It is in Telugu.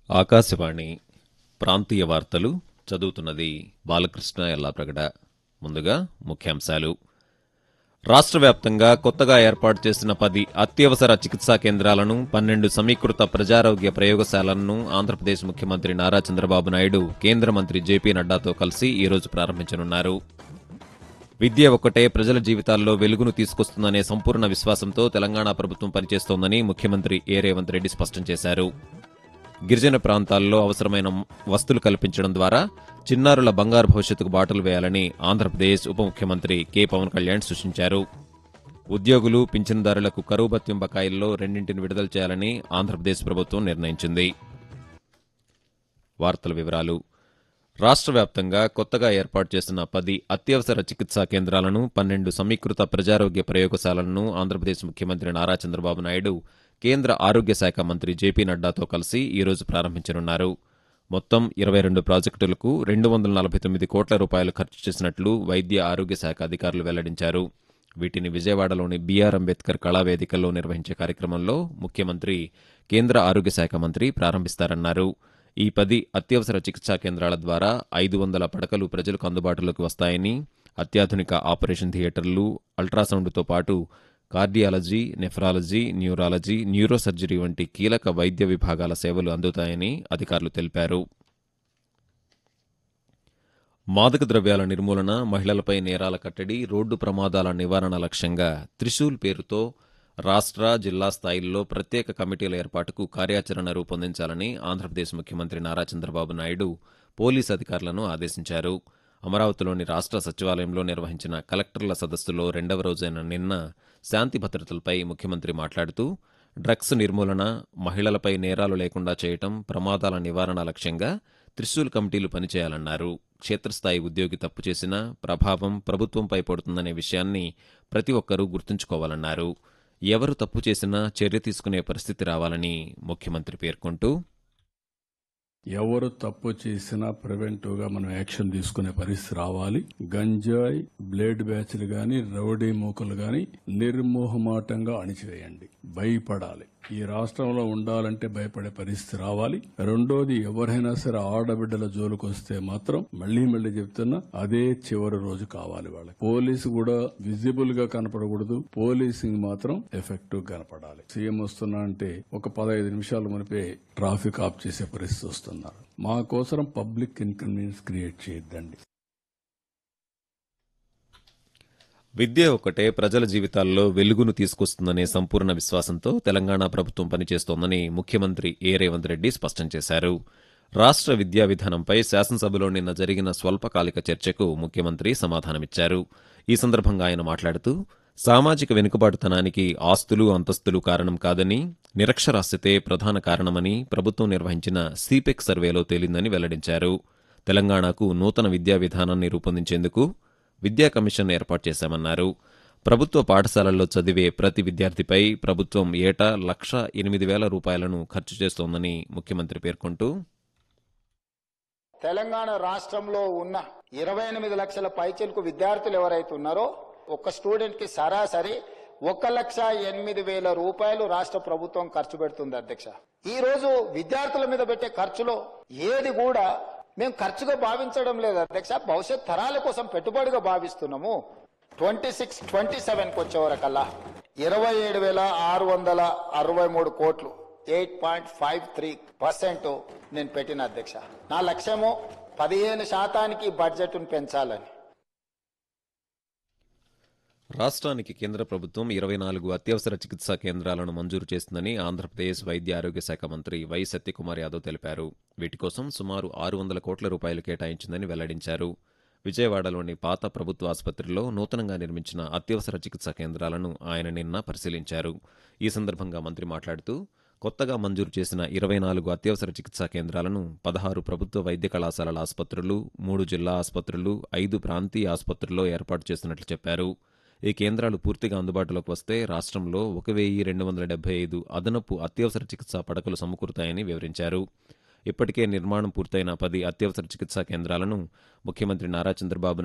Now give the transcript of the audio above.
ఆకాశవాణి ప్రాంతీయ వార్తలు చదువుతున్నది బాలకృష్ణ ఎల్లాప్రగడ ముందుగా ముఖ్యాంశాలు రాష్ట్ర వ్యాప్తంగా కొత్తగా ఏర్పాటు చేసిన పది అత్యవసర చికిత్సా కేంద్రాలను పన్నెండు సమీకృత ప్రజారోగ్య ప్రయోగశాలలను ఆంధ్రప్రదేశ్ ముఖ్యమంత్రి నారా చంద్రబాబు నాయుడు కేంద్ర మంత్రి జేపీ నడ్డాతో కలిసి ఈరోజు ప్రారంభించనున్నారు విద్య ఒక్కటే ప్రజల జీవితాల్లో వెలుగును తీసుకొస్తుందనే సంపూర్ణ విశ్వాసంతో తెలంగాణ ప్రభుత్వం పనిచేస్తోందని ముఖ్యమంత్రి ఏ రేవంత్ రెడ్డి స్పష్టం చేశారు గిరిజన ప్రాంతాల్లో అవసరమైన వస్తువులు కల్పించడం ద్వారా చిన్నారుల బంగారు భవిష్యత్తుకు బాటలు వేయాలని ఆంధ్రప్రదేశ్ ఉప ముఖ్యమంత్రి కె పవన్ కళ్యాణ్ సూచించారు ఉద్యోగులు పింఛన్దారులకు కరువు భత్యం బకాయిల్లో రెండింటిని విడుదల చేయాలని ఆంధ్రప్రదేశ్ ప్రభుత్వం నిర్ణయించింది వార్తల వివరాలు రాష్ట్ర వ్యాప్తంగా కొత్తగా ఏర్పాటు చేసిన పది అత్యవసర చికిత్సా కేంద్రాలను పన్నెండు సమీకృత ప్రజారోగ్య ప్రయోగశాలలను ఆంధ్రప్రదేశ్ ముఖ్యమంత్రి నారా చంద్రబాబు నాయుడు కేంద్ర ఆరోగ్య శాఖ మంత్రి జేపీ నడ్డాతో కలిసి ఈరోజు ప్రారంభించనున్నారు మొత్తం ఇరవై రెండు ప్రాజెక్టులకు రెండు వందల నలభై తొమ్మిది కోట్ల రూపాయలు ఖర్చు చేసినట్లు వైద్య ఆరోగ్య శాఖ అధికారులు వెల్లడించారు వీటిని విజయవాడలోని బీఆర్ అంబేద్కర్ కళావేదికల్లో నిర్వహించే కార్యక్రమంలో ముఖ్యమంత్రి కేంద్ర ఆరోగ్య శాఖ మంత్రి ప్రారంభిస్తారన్నారు ఈ పది అత్యవసర చికిత్సా కేంద్రాల ద్వారా ఐదు వందల పడకలు ప్రజలకు అందుబాటులోకి వస్తాయని అత్యాధునిక ఆపరేషన్ థియేటర్లు అల్ట్రాసౌండ్తో పాటు కార్డియాలజీ నెఫ్రాలజీ న్యూరాలజీ న్యూరోసర్జరీ వంటి కీలక వైద్య విభాగాల సేవలు అందుతాయని అధికారులు తెలిపారు మాదక ద్రవ్యాల నిర్మూలన మహిళలపై నేరాల కట్టడి రోడ్డు ప్రమాదాల నివారణ లక్ష్యంగా త్రిశూల్ పేరుతో రాష్ట్ర జిల్లా స్థాయిల్లో ప్రత్యేక కమిటీల ఏర్పాటుకు కార్యాచరణ రూపొందించాలని ఆంధ్రప్రదేశ్ ముఖ్యమంత్రి నారా చంద్రబాబు నాయుడు పోలీస్ అధికారులను ఆదేశించారు అమరావతిలోని రాష్ట్ర సచివాలయంలో నిర్వహించిన కలెక్టర్ల సదస్సులో రెండవ రోజైన నిన్న శాంతి భద్రతలపై ముఖ్యమంత్రి మాట్లాడుతూ డ్రగ్స్ నిర్మూలన మహిళలపై నేరాలు లేకుండా చేయటం ప్రమాదాల నివారణ లక్ష్యంగా త్రిశూల్ కమిటీలు పనిచేయాలన్నారు క్షేత్రస్థాయి ఉద్యోగి తప్పు చేసినా ప్రభావం ప్రభుత్వంపై పడుతుందనే విషయాన్ని ప్రతి ఒక్కరూ గుర్తుంచుకోవాలన్నారు ఎవరు తప్పు చేసినా చర్య తీసుకునే పరిస్థితి రావాలని ముఖ్యమంత్రి పేర్కొంటూ ఎవరు తప్పు చేసినా ప్రివెంటివ్ గా మనం యాక్షన్ తీసుకునే పరిస్థితి రావాలి గంజాయి బ్లేడ్ బ్యాచ్లు గాని రౌడీ మూకలు గాని నిర్మోహమాటంగా అణిచివేయండి భయపడాలి ఈ రాష్ట్రంలో ఉండాలంటే భయపడే పరిస్థితి రావాలి రెండోది ఎవరైనా సరే ఆడబిడ్డల జోలికి వస్తే మాత్రం మళ్లీ మళ్లీ చెప్తున్నా అదే చివరి రోజు కావాలి వాళ్ళకి పోలీసు కూడా విజిబుల్ గా కనపడకూడదు పోలీసింగ్ మాత్రం ఎఫెక్టివ్ కనపడాలి సీఎం వస్తున్నా అంటే ఒక పదహైదు నిమిషాలు మునిపే ట్రాఫిక్ ఆఫ్ చేసే పరిస్థితి వస్తున్నారు మా కోసం పబ్లిక్ ఇన్కన్వీనియన్స్ క్రియేట్ చేయొద్దండి విద్య ఒక్కటే ప్రజల జీవితాల్లో వెలుగును తీసుకొస్తుందనే సంపూర్ణ విశ్వాసంతో తెలంగాణ ప్రభుత్వం పనిచేస్తోందని ముఖ్యమంత్రి ఏ రేవంత్ రెడ్డి స్పష్టం చేశారు రాష్ట్ర విద్యా విధానంపై శాసనసభలో నిన్న జరిగిన స్వల్పకాలిక చర్చకు ముఖ్యమంత్రి సమాధానమిచ్చారు ఈ సందర్భంగా ఆయన మాట్లాడుతూ సామాజిక వెనుకబాటుతనానికి ఆస్తులు అంతస్తులు కారణం కాదని నిరక్షరాస్యతే ప్రధాన కారణమని ప్రభుత్వం నిర్వహించిన సిపెక్ సర్వేలో తేలిందని వెల్లడించారు తెలంగాణకు నూతన విద్యా విధానాన్ని రూపొందించేందుకు విద్యా కమిషన్ ఏర్పాటు చేశామన్నారు ప్రభుత్వ పాఠశాలల్లో చదివే ప్రతి విద్యార్థిపై ప్రభుత్వం ఏటా లక్ష ఎనిమిది వేల రూపాయలను ఖర్చు చేస్తోందని ముఖ్యమంత్రి పేర్కొంటూ తెలంగాణ రాష్ట్రంలో ఉన్న ఇరవై ఎనిమిది లక్షల పైచలకు విద్యార్థులు ఎవరైతే ఉన్నారో ఒక స్టూడెంట్ కి సరాసరి ఒక లక్ష ఎనిమిది వేల రూపాయలు రాష్ట్ర ప్రభుత్వం ఖర్చు పెడుతుంది అధ్యక్ష ఈ రోజు విద్యార్థుల మీద పెట్టే ఖర్చులో ఏది కూడా మేము ఖర్చుగా భావించడం లేదు అధ్యక్ష భవిష్యత్ తరాల కోసం పెట్టుబడిగా భావిస్తున్నాము ట్వంటీ సిక్స్ ట్వంటీ సెవెన్ కి వచ్చే వరకల్లా ఇరవై ఏడు వేల ఆరు వందల అరవై మూడు కోట్లు eight point five three percent నేను పెట్టిన అధ్యక్ష నా లక్ష్యము పదిహేను శాతానికి బడ్జెట్ను పెంచాలని రాష్ట్రానికి కేంద్ర ప్రభుత్వం ఇరవై నాలుగు అత్యవసర చికిత్సా కేంద్రాలను మంజూరు చేస్తుందని ఆంధ్రప్రదేశ్ వైద్య ఆరోగ్య శాఖ మంత్రి వై సత్యకుమార్ యాదవ్ తెలిపారు వీటి కోసం సుమారు ఆరు వందల కోట్ల రూపాయలు కేటాయించిందని వెల్లడించారు విజయవాడలోని పాత ప్రభుత్వ ఆసుపత్రిలో నూతనంగా నిర్మించిన అత్యవసర చికిత్సా కేంద్రాలను ఆయన నిన్న పరిశీలించారు ఈ సందర్భంగా మంత్రి మాట్లాడుతూ కొత్తగా మంజూరు చేసిన ఇరవై నాలుగు అత్యవసర చికిత్సా కేంద్రాలను పదహారు ప్రభుత్వ వైద్య కళాశాలల ఆసుపత్రులు మూడు జిల్లా ఆసుపత్రులు ఐదు ప్రాంతీయ ఆసుపత్రుల్లో ఏర్పాటు చేస్తున్నట్లు చెప్పారు ఈ కేంద్రాలు పూర్తిగా అందుబాటులోకి వస్తే రాష్ట్రంలో ఒక వెయ్యి రెండు వందల డెబ్బై ఐదు అదనపు అత్యవసర చికిత్సా పడకలు సమకూరుతాయని వివరించారు ఇప్పటికే నిర్మాణం పూర్తయిన పది అత్యవసర చికిత్సా కేంద్రాలను ముఖ్యమంత్రి నారా చంద్రబాబు